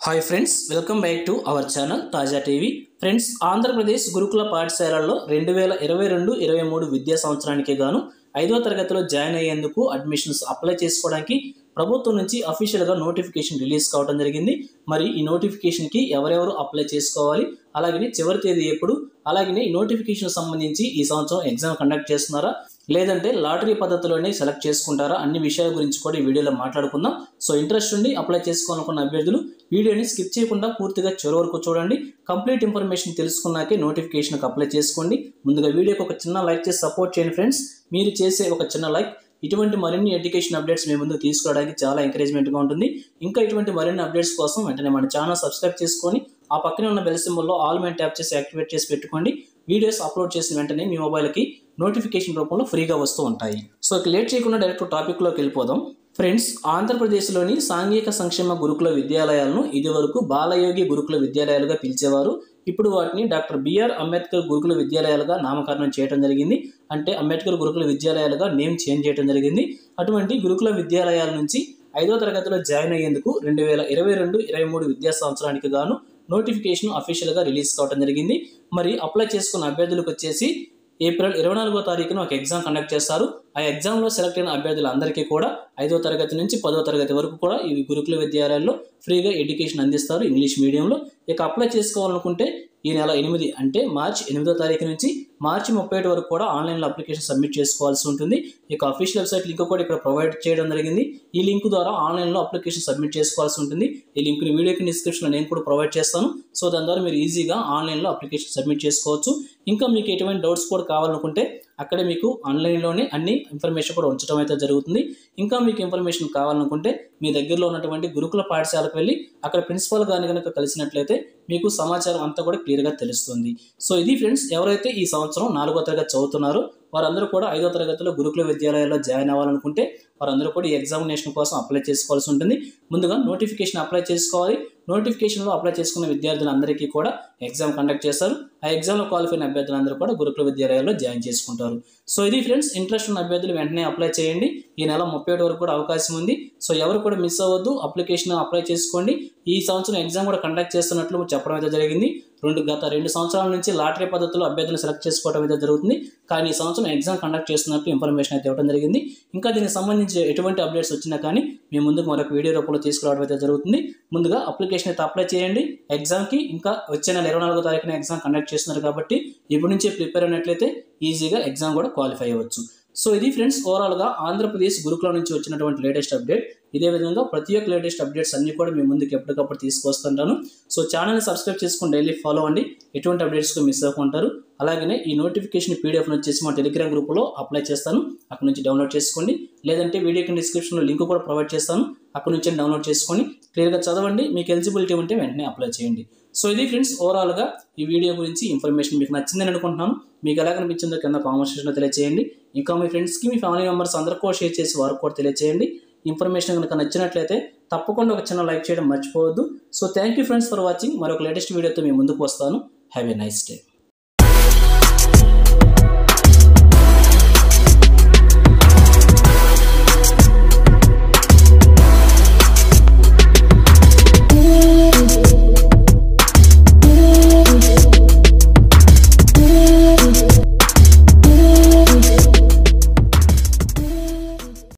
hi friends welcome back to our channel Taja TV friends Andhra Pradesh గురుకుల పాఠశాలల్లో రెండు వేల ఇరవై రెండు ఇరవై మూడు విద్యా సంవత్సరానికి గాను ఐదో తరగతిలో జాయిన్ అయ్యేందుకు అడ్మిషన్స్ అప్లై చేసుకోవడానికి ప్రభుత్వం నుంచి అఫీషియల్గా నోటిఫికేషన్ రిలీజ్ కావడం జరిగింది మరి ఈ నోటిఫికేషన్కి ఎవరెవరు అప్లై చేసుకోవాలి అలాగే చివరి తేదీ ఎప్పుడు అలాగే ఈ నోటిఫికేషన్ సంబంధించి ఈ సంవత్సరం ఎగ్జామ్ కండక్ట్ చేస్తున్నారా లేదంటే లాటరీ పద్ధతిలోనే సెలెక్ట్ చేసుకుంటారా అన్ని విషయాల గురించి కూడా ఈ వీడియోలో మాట్లాడుకుందాం సో ఇంట్రెస్ట్ ఉండి అప్లై చేసుకోవాలనుకున్న అభ్యర్థులు వీడియోని స్కిప్ చేయకుండా పూర్తిగా చివరి వరకు చూడండి కంప్లీట్ ఇన్ఫర్మేషన్ తెలుసుకున్నాకే నోటిఫికేషన్కి అప్లై చేసుకోండి ముందుగా వీడియోకి ఒక చిన్న లైక్ చేసి సపోర్ట్ చేయండి ఫ్రెండ్స్ మీరు చేసే ఒక చిన్న లైక్ ఇటువంటి మరిన్ని ఎడ్యుకేషన్ అప్డేట్స్ మీ ముందుకు తీసుకురావడానికి చాలా ఎంకరేజ్మెంట్గా ఉంటుంది ఇంకా ఇటువంటి మరిన్ని అప్డేట్స్ కోసం వెంటనే మన ఛానల్ సబ్స్క్రైబ్ చేసుకొని ఆ పక్కనే ఉన్న బెల్ సింబల్లో ఆల్ మైన్ ట్యాప్ చేసి యాక్టివేట్ చేసి పెట్టుకోండి వీడియోస్ అప్లోడ్ చేసిన వెంటనే మీ మొబైల్కి నోటిఫికేషన్ రూపంలో ఫ్రీగా వస్తూ ఉంటాయి సో ఇక లేట్ చేయకుండా డైరెక్ట్ టాపిక్లోకి వెళ్ళిపోదాం ఫ్రెండ్స్ ఆంధ్రప్రదేశ్లోని సాంఘిక సంక్షేమ గురుకుల విద్యాలయాలను ఇదివరకు బాలయోగి గురుకుల విద్యాలయాలుగా పిలిచేవారు ఇప్పుడు వాటిని డాక్టర్ బిఆర్ అంబేద్కర్ గురుకుల విద్యాలయాలుగా నామకరణం చేయడం జరిగింది అంటే అంబేద్కర్ గురుకుల విద్యాలయాలుగా నేమ్ చేంజ్ చేయడం జరిగింది అటువంటి గురుకుల విద్యాలయాల నుంచి ఐదో తరగతిలో జాయిన్ అయ్యేందుకు రెండు వేల ఇరవై రెండు ఇరవై మూడు విద్యా సంవత్సరానికి గాను నోటిఫికేషన్ అఫీషియల్గా రిలీజ్ కావడం జరిగింది మరి అప్లై చేసుకున్న అభ్యర్థులకు వచ్చేసి ఏప్రిల్ ఇరవై నాలుగో తారీఖున ఒక ఎగ్జామ్ కండక్ట్ చేస్తారు ఆ ఎగ్జామ్లో సెలెక్ట్ అయిన అభ్యర్థులందరికీ కూడా ఐదో తరగతి నుంచి పదో తరగతి వరకు కూడా ఈ గురుకుల విద్యాలయాల్లో ఫ్రీగా ఎడ్యుకేషన్ అందిస్తారు ఇంగ్లీష్ మీడియంలో ఇక అప్లై చేసుకోవాలనుకుంటే ఈ నెల ఎనిమిది అంటే మార్చ్ ఎనిమిదో తారీఖు నుంచి మార్చి ముప్పై ఒకటి వరకు కూడా ఆన్లైన్లో అప్లికేషన్ సబ్మిట్ చేసుకోవాల్సి ఉంటుంది ఇక అఫీషియల్ వెబ్సైట్ లింక్ కూడా ఇక్కడ ప్రొవైడ్ చేయడం జరిగింది ఈ లింక్ ద్వారా ఆన్లైన్లో అప్లికేషన్ సబ్మిట్ చేసుకోవాల్సి ఉంటుంది ఈ లింక్ని వీడియోకి డిస్క్రిప్షన్లో నేను కూడా ప్రొవైడ్ చేస్తాను సో దాని ద్వారా మీరు ఈజీగా ఆన్లైన్లో అప్లికేషన్ సబ్మిట్ చేసుకోవచ్చు ఇంకా మీకు ఎటువంటి డౌట్స్ కూడా కావాలనుకుంటే అక్కడే మీకు ఆన్లైన్లోనే అన్ని ఇన్ఫర్మేషన్ కూడా ఉంచడం అయితే జరుగుతుంది ఇంకా మీకు ఇన్ఫర్మేషన్ కావాలనుకుంటే మీ దగ్గరలో ఉన్నటువంటి గురుకుల పాఠశాలకు వెళ్ళి అక్కడ ప్రిన్సిపల్ గారిని కనుక కలిసినట్లయితే మీకు సమాచారం అంతా కూడా క్లియర్గా తెలుస్తుంది సో ఇది ఫ్రెండ్స్ ఎవరైతే ఈ సంవత్సరం నాలుగో తరగతి చదువుతున్నారో వారందరూ కూడా ఐదో తరగతిలో గురుకుల విద్యాలయాల్లో జాయిన్ అవ్వాలనుకుంటే వారందరూ కూడా ఈ ఎగ్జామినేషన్ కోసం అప్లై చేసుకోవాల్సి ఉంటుంది ముందుగా నోటిఫికేషన్ అప్లై చేసుకోవాలి నోటిఫికేషన్లో అప్లై చేసుకున్న విద్యార్థులందరికీ కూడా ఎగ్జామ్ కండక్ట్ చేస్తారు ఆ ఎగ్జామ్లో క్వాలిఫై అయిన అభ్యర్థులందరూ కూడా గురుకుల విద్యాలయాల్లో జాయిన్ చేసుకుంటారు సో ఇది ఫ్రెండ్స్ ఇంట్రెస్ట్ ఉన్న అభ్యర్థులు వెంటనే అప్లై చేయండి ఈ నెల ముప్పై ఒకటి వరకు కూడా అవకాశం ఉంది సో ఎవరు కూడా మిస్ అవ్వద్దు అప్లికేషన్ అప్లై చేసుకోండి ఈ సంవత్సరం ఎగ్జామ్ కూడా కండక్ట్ చేస్తున్నట్లు చెప్పడం అయితే జరిగింది రెండు గత రెండు సంవత్సరాల నుంచి లాటరీ పద్ధతిలో అభ్యర్థులను సెలెక్ట్ చేసుకోవడం అయితే జరుగుతుంది కానీ ఈ సంవత్సరం ఎగ్జామ్ కండక్ట్ చేస్తున్నట్టు ఇన్ఫర్మేషన్ అయితే ఇవ్వడం జరిగింది ఇంకా దీనికి సంబంధించి ఎటువంటి అప్డేట్స్ వచ్చినా కానీ మీ ముందుకు మరొక వీడియో రూపంలో తీసుకురావడం అయితే జరుగుతుంది ముందుగా అప్లికేషన్ అయితే అప్లై చేయండి ఎగ్జామ్కి ఇంకా వచ్చే నెల ఇరవై నాలుగో తారీఖున ఎగ్జామ్ కండక్ట్ చేస్తున్నారు కాబట్టి ఇప్పటి నుంచే ప్రిపేర్ అయినట్లయితే ఈజీగా ఎగ్జామ్ కూడా క్వాలిఫై అవ్వచ్చు సో ఇది ఫ్రెండ్స్ ఓవరాల్గా ఆంధ్రప్రదేశ్ గురుకుల నుంచి వచ్చినటువంటి లేటెస్ట్ అప్డేట్ ఇదే విధంగా ప్రతి ఒక్క లేటెస్ట్ అప్డేట్స్ అన్ని కూడా మీ ముందుకు ఎప్పటికప్పుడు తీసుకొస్తుంటాను సో ఛానల్ని సబ్స్క్రైబ్ చేసుకుని డైలీ ఫాలో అండి ఎటువంటి అప్డేట్స్కి మిస్ అవ్వకుంటారు అలాగనే ఈ నోటిఫికేషన్ పీడిఎఫ్ వచ్చేసి మా టెలిగ్రామ్ గ్రూప్లో అప్లై చేస్తాను అక్కడ నుంచి డౌన్లోడ్ చేసుకోండి లేదంటే వీడియోకి డిస్క్రిప్షన్లో లింక్ కూడా ప్రొవైడ్ చేస్తాను అక్కడ నుంచి డౌన్లోడ్ చేసుకొని క్లియర్గా చదవండి మీకు ఎలిజిబిలిటీ ఉంటే వెంటనే అప్లై చేయండి సో ఇది ఫ్రెండ్స్ ఓవరాల్గా ఈ వీడియో గురించి ఇన్ఫర్మేషన్ మీకు నచ్చిందని అనుకుంటున్నాను మీకు ఎలా కనిపించిందో కింద కామెంట్ సెక్షన్లో తెలియచేయండి ఇంకా మీ ఫ్రెండ్స్కి మీ ఫ్యామిలీ మెంబర్స్ అందరికీ కూడా షేర్ చేసి వారికి కూడా తెలియచేయండి ఇన్ఫర్మేషన్ కనుక నచ్చినట్లయితే తప్పకుండా ఒక చిన్న లైక్ చేయడం మర్చిపోవద్దు so thank you friends for watching మరొక లేటెస్ట్ వీడియోతో మీ ముందుకు వస్తాను హ్యావ్ ఎ నైస్ డే